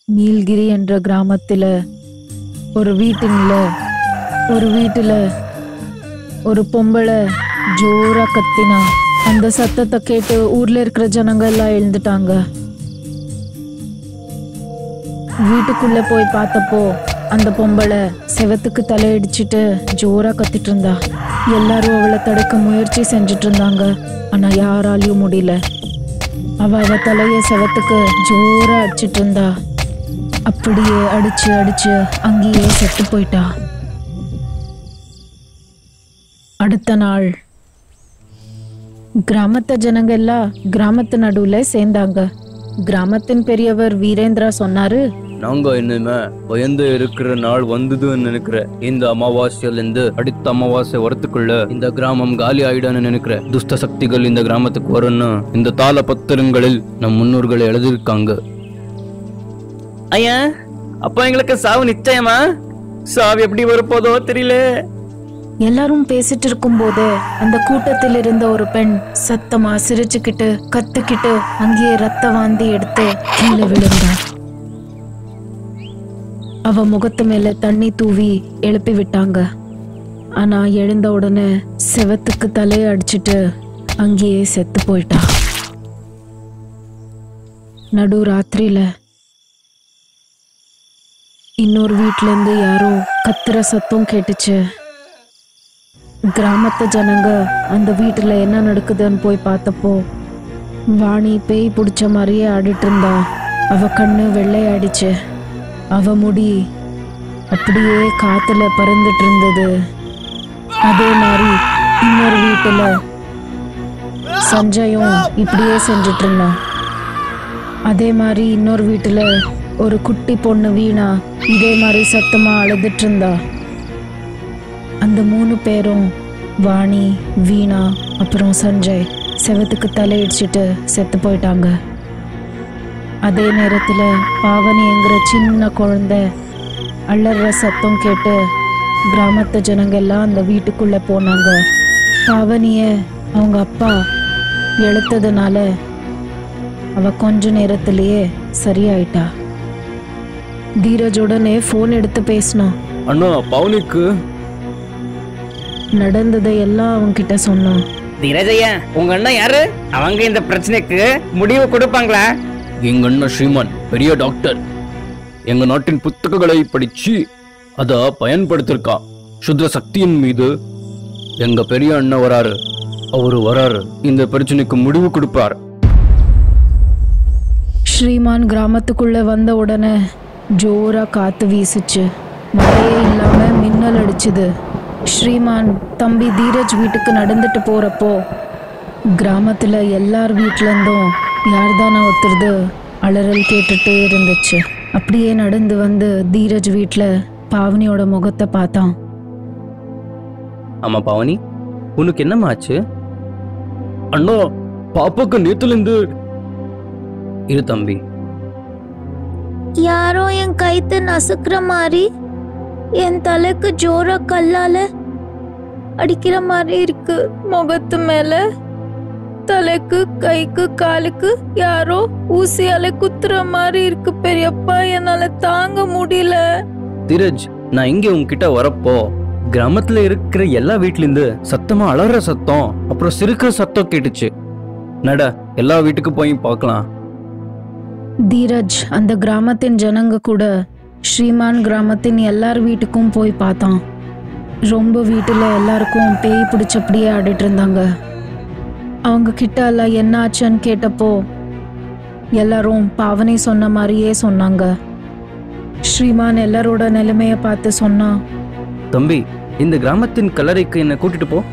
நீல்கிரி என்ற கிராமத்துல ஒரு வீட்டுல ஒரு வீட்டுல ஒரு பொம்பளை ஜோரா கத்தினா அந்த சத்தத்தை கேட்டு ஊர்ல இருக்கிற ஜனங்க எல்லாம் எழுந்துட்டாங்க வீட்டுக்குள்ள போய் பார்த்தப்போ அந்த பொம்பளை செவத்துக்கு தலையடிச்சிட்டு ஜோரா கத்திட்டு இருந்தா எல்லாரும் அவளை தடுக்க முயற்சி செஞ்சுட்டு இருந்தாங்க ஆனா யாராலையும் முடியல அவ அவ தலைய செவத்துக்கு ஜோரா அடிச்சிட்டு இருந்தா அப்படியே அடிச்சு அடிச்சு அங்கேயே செத்து போயிட்டா அடுத்த நாள் கிராமத்து ஜனங்க எல்லாம் கிராமத்து நடுவுல சேர்ந்தாங்க கிராமத்தின் பெரியவர் வீரேந்திரா சொன்னாரு நாங்க இனிமே பயந்து இருக்கிற நாள் வந்ததுன்னு நினைக்கிறேன் இந்த அமாவாசையில இருந்து அடுத்த அமாவாசை வரத்துக்குள்ள இந்த கிராமம் காலி ஆயிடும்னு நினைக்கிறேன் துஷ்ட சக்திகள் இந்த கிராமத்துக்கு வரும்னு இந்த தாள பத்திரங்களில் நம் முன்னோர்கள் எழுதியிருக்காங்க ஐயா அப்ப எங்களுக்கு சாவு நிச்சயமா சாவு எப்படி வரப்போதோ தெரியல எல்லாரும் பேசிட்டு இருக்கும்போது அந்த கூட்டத்தில் இருந்த ஒரு பெண் சத்தமா சிரிச்சுக்கிட்டு கத்துக்கிட்டு அங்கேயே ரத்த வாந்தி எடுத்து கீழே விழுந்தா அவ முகத்து மேல தண்ணி தூவி எழுப்பி விட்டாங்க ஆனா எழுந்த உடனே செவத்துக்கு தலையை அடிச்சிட்டு அங்கேயே செத்து போயிட்டா நடு ராத்திரியில இன்னொரு வீட்ல இருந்து யாரோ கத்துற சத்தம் கேட்டுச்சு கிராமத்து ஜனங்க அந்த வீட்டுல என்ன நடக்குதுன்னு போய் பார்த்தப்போ வாணி பேய் பிடிச்ச மாதிரியே ஆடிட்டு இருந்தா அவ கண்ணு வெள்ளையாடிச்சு அவ முடி அப்படியே காத்துல பறந்துட்டு இருந்தது அதே மாதிரி இன்னொரு வீட்டுல சஞ்சயும் இப்படியே செஞ்சுட்டு இருந்தான் அதே மாதிரி இன்னொரு வீட்டுல ஒரு குட்டி பொண்ணு வீணா இதே மாதிரி சத்தமா அழுதுட்டு இருந்தா அந்த மூணு பேரும் வாணி வீணா அப்புறம் சஞ்சய் செவத்துக்கு தலையிடிச்சிட்டு செத்து போயிட்டாங்க அதே நேரத்துல பாவனிங்கிற சின்ன குழந்தை அலற சத்தம் கேட்டு கிராமத்து ஜனங்க எல்லாம் அந்த வீட்டுக்குள்ள போனாங்க பாவனிய அவங்க அப்பா எழுத்ததுனால அவ கொஞ்ச நேரத்திலேயே சரியாயிட்டா தீரஜ் உடனே ஃபோன் எடுத்து பேசினான் அண்ணா பவுனுக்கு நடந்ததை எல்லாம் அவன்கிட்ட சொன்னான் தீரஜையா உங்க அண்ணன் யாரு அவங்க இந்த பிரச்சனைக்கு முடிவு கொடுப்பாங்களா எங்க அண்ணன் ஸ்ரீமான் பெரிய டாக்டர் எங்க நாட்டின் புத்தகங்களை படிச்சு அத பயன்படுத்திருக்கான் சுத்த சக்தியின் மீது எங்க பெரிய அண்ணன் வராரு அவரு வராரு இந்த பிரச்சனைக்கு முடிவு கொடுப்பார் ஸ்ரீமான் கிராமத்துக்குள்ள வந்த உடனே ஜோரா காத்து வீசுச்சு மழையே இல்லாம மின்னல் அடிச்சுது ஸ்ரீமான் தம்பி தீரஜ் வீட்டுக்கு நடந்துட்டு போறப்போ கிராமத்துல எல்லார் வீட்ல இருந்தும் யார்தானா ஒத்துறது அலறல் கேட்டுட்டே இருந்துச்சு அப்படியே நடந்து வந்து தீரஜ் வீட்ல பாவனியோட முகத்தை பார்த்தான் ஆமா பவனி உனக்கு என்னம்மா ஆச்சு அண்ணா பாப்பாக்கு நேத்துல இருந்து இரு தம்பி யாரோ என் கைத்து நசுக்கிற மாதிரி என் தலைக்கு ஜோர கல்லால அடிக்கிற மாதிரி இருக்கு முகத்து மேல தலைக்கு கைக்கு காலுக்கு யாரோ ஊசியால குத்துற மாதிரி இருக்கு பெரியப்பா என்னால தாங்க முடியல தீரஜ் நான் இங்க உன்கிட்ட வரப்போ கிராமத்துல இருக்கிற எல்லா வீட்ல இருந்து சத்தமா அலற சத்தம் அப்புறம் சிரிக்கிற சத்தம் கேட்டுச்சு நட எல்லா வீட்டுக்கு போய் பார்க்கலாம் தீரஜ் அந்த கிராமத்தின் ஜனங்க கூட ஸ்ரீமான் கிராமத்தின் எல்லார் வீட்டுக்கும் போய் பார்த்தான் ரொம்ப வீட்டில் எல்லாருக்கும் பேய் பிடிச்சபடியே ஆடிட்டு இருந்தாங்க அவங்க கிட்ட எல்லாம் என்ன ஆச்சுன்னு கேட்டப்போ எல்லாரும் பாவனை சொன்ன மாதிரியே சொன்னாங்க ஸ்ரீமான் எல்லாரோட நிலைமைய பார்த்து சொன்னான் தம்பி இந்த கிராமத்தின் கல்லறைக்கு என்ன கூட்டிட்டு போ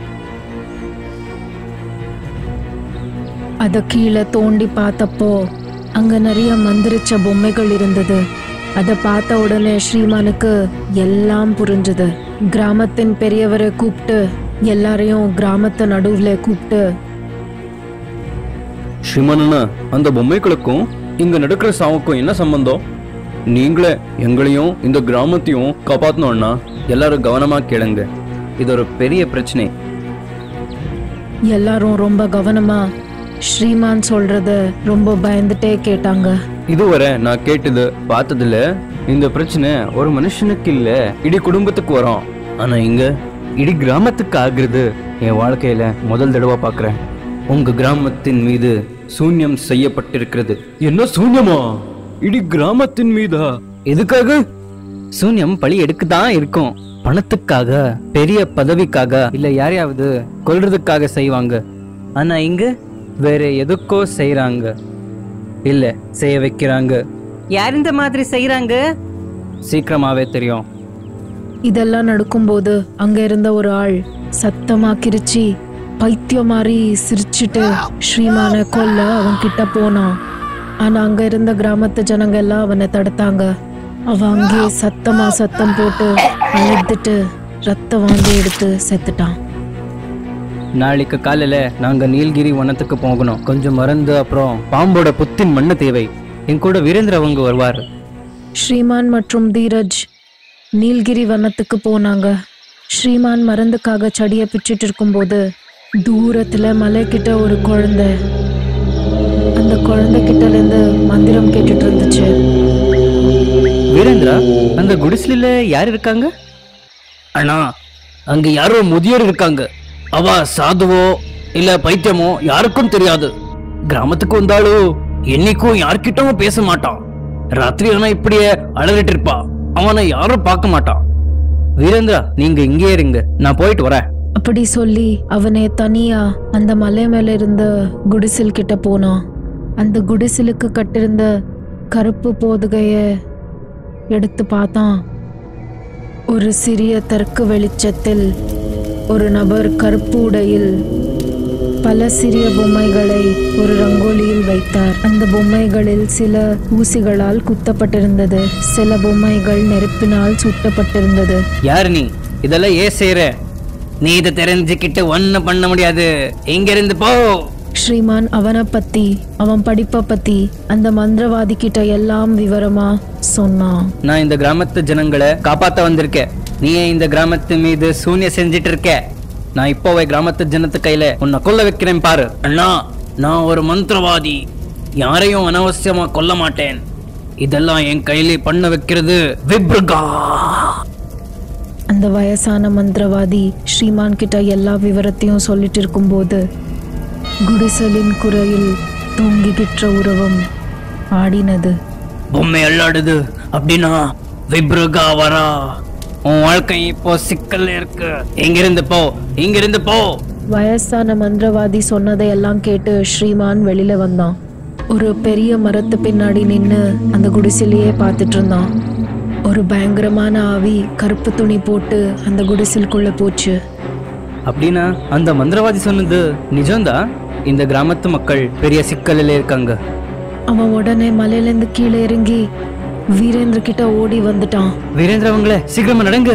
அத கீழே தோண்டி பார்த்தப்போ அங்க நிறைய மந்திரிச்ச பொம்மைகள் இருந்தது அத பார்த்த உடனே ஸ்ரீமானுக்கு எல்லாம் புரிஞ்சது கிராமத்தின் பெரியவரை கூப்பிட்டு எல்லாரையும் கிராமத்து நடுவுல கூப்பிட்டு ஸ்ரீமனனா அந்த பொம்மைகளுக்கும் இங்க நடக்கிற சாவுக்கும் என்ன சம்பந்தம் நீங்களே எங்களையும் இந்த கிராமத்தையும் காப்பாத்தணும்னா எல்லாரும் கவனமா கேளுங்க இது ஒரு பெரிய பிரச்சனை எல்லாரும் ரொம்ப கவனமா ஸ்ரீமான் சொல்றத ரொம்ப பயந்துட்டே கேட்டாங்க இதுவரை நான் கேட்டது பார்த்ததுல இந்த பிரச்சனை ஒரு மனுஷனுக்கு இல்ல இடி குடும்பத்துக்கு வரும் ஆனா இங்க இடி கிராமத்துக்கு ஆகுறது என் வாழ்க்கையில முதல் தடவை பார்க்கறேன் உங்க கிராமத்தின் மீது சூன்யம் செய்யப்பட்டிருக்கிறது என்ன சூன்யமா இடி கிராமத்தின் மீதா எதுக்காக சூன்யம் பழி எடுக்கதான் இருக்கும் பணத்துக்காக பெரிய பதவிக்காக இல்ல யாரையாவது கொல்றதுக்காக செய்வாங்க ஆனா இங்க வேற எதுக்கோ செய்றாங்க இல்ல செய்ய வைக்கிறாங்க யார் இந்த மாதிரி செய்யறாங்க சீக்கிரமாவே தெரியும் இதெல்லாம் நடக்கும்போது அங்க இருந்த ஒரு ஆள் சத்தமா கிரிச்சி பைத்தியம் மாதிரி சிரிச்சிட்டு ஸ்ரீமான கொல்ல அவன் கிட்ட போனான் ஆனா அங்க இருந்த கிராமத்து ஜனங்க எல்லாம் அவனை தடுத்தாங்க அவன் அங்கே சத்தமா சத்தம் போட்டு அழுதுட்டு ரத்த வாந்தி எடுத்து செத்துட்டான் நாளைக்கு காலையில நாங்க நீலகிரி வனத்துக்கு போகணும் கொஞ்சம் மருந்து அப்புறம் பாம்போட புத்தின் மண்ணு தேவை என் கூட வீரேந்திர அவங்க வருவார் ஸ்ரீமான் மற்றும் தீரஜ் நீல்கிரி வனத்துக்கு போனாங்க ஸ்ரீமான் மருந்துக்காக செடியை பிச்சிட்டு இருக்கும்போது தூரத்துல மலைக்கிட்ட ஒரு குழந்தை அந்த குழந்தை கிட்ட இருந்து மந்திரம் கேட்டுட்டு இருந்துச்சு வீரேந்திரா அந்த குடிசையில யார் இருக்காங்க அண்ணா அங்க யாரோ முதியோர் இருக்காங்க அவ சாதுவோ இல்ல பைத்தியமோ யாருக்கும் தெரியாது கிராமத்துக்கு வந்தாலும் என்னைக்கும் யார்கிட்டவும் பேச மாட்டான் ராத்திரி ஆனா இப்படியே அழகிட்டு இருப்பா அவனை யாரும் பார்க்க மாட்டான் வீரேந்திரா நீங்க இங்கே இருங்க நான் போயிட்டு வரேன் அப்படி சொல்லி அவனே தனியா அந்த மலை மேல இருந்த குடிசில் கிட்ட போனான் அந்த குடிசிலுக்கு கட்டிருந்த கருப்பு போதுகைய எடுத்து பார்த்தான் ஒரு சிறிய தெற்கு வெளிச்சத்தில் ஒரு நபர் கருப்பு உடையில் பல சிறிய பொம்மைகளை ஒரு ரங்கோலியில் வைத்தார் அந்த பொம்மைகளில் சில ஊசிகளால் குத்தப்பட்டிருந்தது சில பொம்மைகள் நெருப்பினால் சுட்டப்பட்டிருந்தது யாரு நீ இதெல்லாம் ஏன் செய்யற நீ இதை தெரிஞ்சுக்கிட்டு ஒன்னும் பண்ண முடியாது இங்க இருந்து போ ஸ்ரீமான் அவனை பத்தி அவன் படிப்பை பத்தி அந்த மந்திரவாதி கிட்ட எல்லாம் விவரமா சொன்னான் நான் இந்த கிராமத்து ஜனங்களை காப்பாத்த வந்திருக்கேன் நீ ஏன் இந்த கிராமத்து மீது சூன்ய செஞ்சிட்டு இருக்க நான் இப்போவே கிராமத்து ஜனத்து கையில உன்னை கொல்ல வைக்கிறேன் பாரு அண்ணா நான் ஒரு மந்திரவாதி யாரையும் அனாவசியமா கொல்ல மாட்டேன் இதெல்லாம் என் கையிலே பண்ண வைக்கிறது விப்ருகா அந்த வயசான மந்திரவாதி ஸ்ரீமான் கிட்ட எல்லா விவரத்தையும் சொல்லிட்டு இருக்கும்போது குடிசலின் குறையில் தூங்கிக்கிட்ட உருவம் ஆடினது பொம்மை அல்லாடுது அப்படின்னா விப்ருகா வரா உன் வாழ்க்கை இப்போ சிக்கல்ல இருக்கு இங்கிருந்து போ இங்கிருந்து போ வயசான மந்திரவாதி சொன்னதை எல்லாம் கேட்டு ஸ்ரீமான் வெளியில வந்தான் ஒரு பெரிய மரத்து பின்னாடி நின்னு அந்த குடிசையிலேயே பார்த்துட்டு இருந்தான் ஒரு பயங்கரமான ஆவி கருப்பு துணி போட்டு அந்த குடிசைக்குள்ள போச்சு அப்படின்னா அந்த மந்திரவாதி சொன்னது நிஜம்தான் இந்த கிராமத்து மக்கள் பெரிய சிக்கலில் இருக்காங்க அவன் உடனே மலையிலேருந்து கீழே இறங்கி வீரேந்திர கிட்ட ஓடி வந்துட்டான் வீரேந்திர அவங்களே சீக்கிரமா நடங்க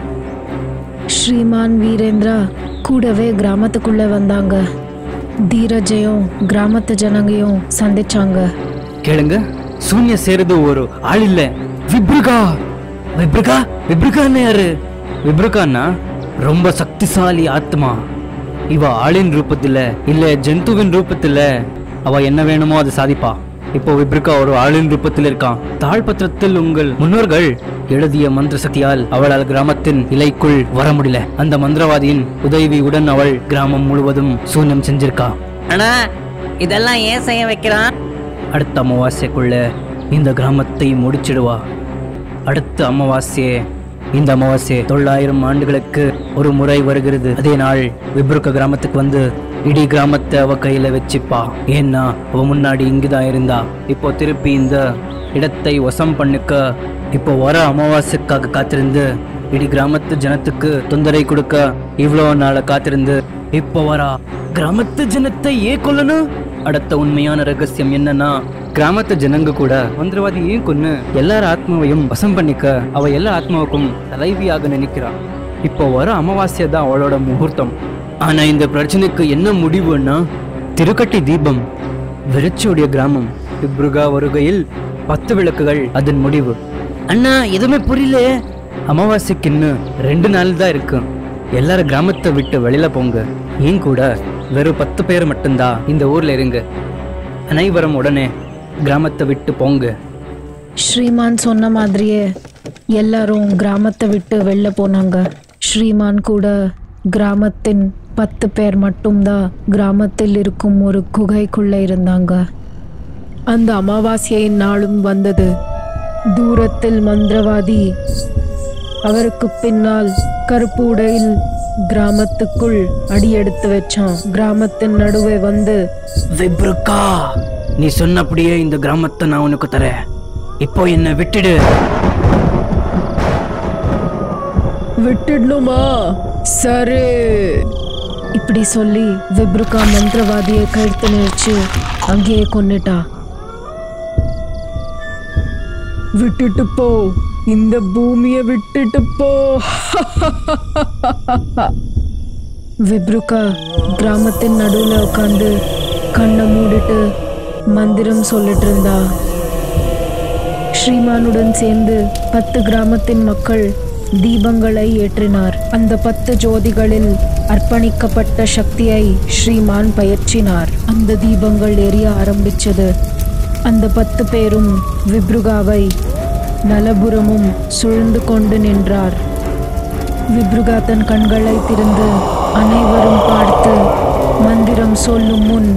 ஸ்ரீமான் வீரேந்திரா கூடவே கிராமத்துக்குள்ள வந்தாங்க தீரஜையும் கிராமத்து ஜனங்கையும் சந்திச்சாங்க கேளுங்க சூன்ய சேருது ஒரு ஆள் இல்ல விப்ருகா விப்ருகா விப்ருகான்னு யாரு விப்ருகான்னா ரொம்ப சக்திசாலி ஆத்மா இவ ஆளின் ரூபத்துல இல்ல ஜந்துவின் ரூபத்துல அவ என்ன வேணுமோ அதை சாதிப்பா இப்போ விப்ருகா ஒரு ஆளின் ரூபத்தில் இருக்கான் தாழ்பத்திரத்தில் உங்கள் முன்னோர்கள் எழுதிய மந்திர சக்தியால் அவளால் கிராமத்தின் இலைக்குள் வர முடியல அந்த மந்திரவாதியின் உதவியுடன் அவள் கிராமம் முழுவதும் சூன்யம் செஞ்சிருக்கா ஆனா இதெல்லாம் ஏன் செய்ய வைக்கிறான் அடுத்த அமாவாசைக்குள்ள இந்த கிராமத்தை முடிச்சிடுவா அடுத்த அமாவாசையே இந்த அமாவாசை தொள்ளாயிரம் ஆண்டுகளுக்கு ஒரு முறை வருகிறது அதே நாள் விப்ருக்க கிராமத்துக்கு வந்து இடி கிராமத்தை அவ கையில வச்சுப்பா ஏன்னா அவ முன்னாடி இங்குதான் இருந்தா இப்போ திருப்பி இந்த இடத்தை வசம் பண்ணுக்க இப்போ வர அமாவாசைக்காக காத்திருந்து இடி கிராமத்து ஜனத்துக்கு தொந்தரை கொடுக்க இவ்வளோ நாள காத்திருந்து இப்போ வரா கிராமத்து ஜனத்தை ஏன் கொல்லணும் அடுத்த உண்மையான ரகசியம் என்னன்னா கிராமத்து ஜனங்க கூட மந்திரவாதி ஏன் கொன்னு எல்லார் ஆத்மாவையும் வசம் பண்ணிக்க அவ எல்லா ஆத்மாவுக்கும் தலைவியாக நினைக்கிறா இப்போ வர அமாவாசை தான் அவளோட முகூர்த்தம் ஆனா இந்த பிரச்சனைக்கு என்ன முடிவுன்னா திருக்கட்டி தீபம் விருச்சியுடைய கிராமம் இப்ருகா வருகையில் பத்து விளக்குகள் அதன் முடிவு அண்ணா எதுவுமே புரியல அமாவாசைக்கு இன்னும் ரெண்டு நாள் தான் இருக்கு எல்லாரும் கிராமத்தை விட்டு வெளியில போங்க ஏன் கூட வெறும் பத்து பேர் மட்டும்தான் இந்த ஊர்ல இருங்க அனைவரும் உடனே கிராமத்தை விட்டு போங்க ஸ்ரீமான் சொன்ன மாதிரியே எல்லாரும் கிராமத்தை விட்டு வெளில போனாங்க ஸ்ரீமான் கூட கிராமத்தின் பத்து பேர் மட்டும்தான் கிராமத்தில் இருக்கும் ஒரு குகைக்குள்ள இருந்தாங்க அந்த அமாவாசையின் நாளும் வந்தது தூரத்தில் மந்திரவாதி அவருக்கு பின்னால் கருப்பு உடையில் கிராமத்துக்குள் அடியெடுத்து வச்சான் கிராமத்தின் நடுவே வந்து விப்ருக்கா நீ சொன்னபடியே இந்த கிராமத்தை நான் உனக்கு தரேன் இப்போ என்ன விட்டுடு விட்டுடணுமா சரி இப்படி சொல்லி விப்ருகா மந்திரவாதியை கழுத்து நிறுச்சு அங்கேயே கொன்னுட்டா விட்டுட்டு போ இந்த பூமியை விட்டுட்டு போ விப்ருகா கிராமத்தின் நடுவில் உட்காந்து கண்ணை மூடிட்டு மந்திரம் சொல்லிட்டு இருந்தா ஸ்ரீமானுடன் சேர்ந்து பத்து கிராமத்தின் மக்கள் தீபங்களை ஏற்றினார் அந்த பத்து ஜோதிகளில் அர்ப்பணிக்கப்பட்ட சக்தியை ஸ்ரீமான் பயிற்சினார் அந்த தீபங்கள் எரிய ஆரம்பிச்சது அந்த பத்து பேரும் விப்ருகாவை நலபுறமும் சூழ்ந்து கொண்டு நின்றார் விப்ருகா தன் கண்களை திறந்து அனைவரும் பார்த்து மந்திரம் சொல்லும் முன்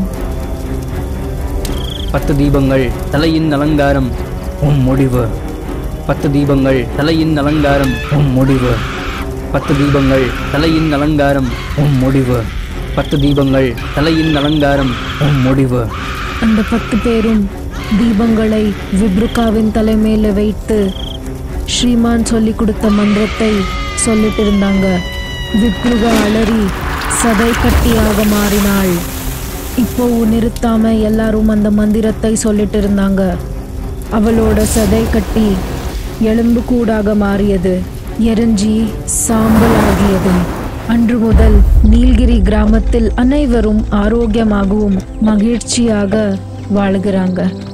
பத்து தீபங்கள் தலையின் அலங்காரம் உன் முடிவு பத்து தீபங்கள் தலையின் அலங்காரம் உன் முடிவு பத்து தீபங்கள் தலையின் அலங்காரம் உன் முடிவு பத்து தீபங்கள் தலையின் அலங்காரம் உன் முடிவு அந்த பத்து பேரும் தீபங்களை விப்ருகாவின் தலைமையில வைத்து ஸ்ரீமான் சொல்லி கொடுத்த மந்திரத்தை சொல்லிட்டு இருந்தாங்க விப்ருகா அலறி சதை கட்டியாக மாறினாள் இப்போ நிறுத்தாம எல்லாரும் அந்த மந்திரத்தை சொல்லிட்டு இருந்தாங்க அவளோட சதை கட்டி எலும்பு கூடாக மாறியது எரிஞ்சி சாம்பல் ஆகியது அன்று முதல் நீல்கிரி கிராமத்தில் அனைவரும் ஆரோக்கியமாகவும் மகிழ்ச்சியாக வாழ்கிறாங்க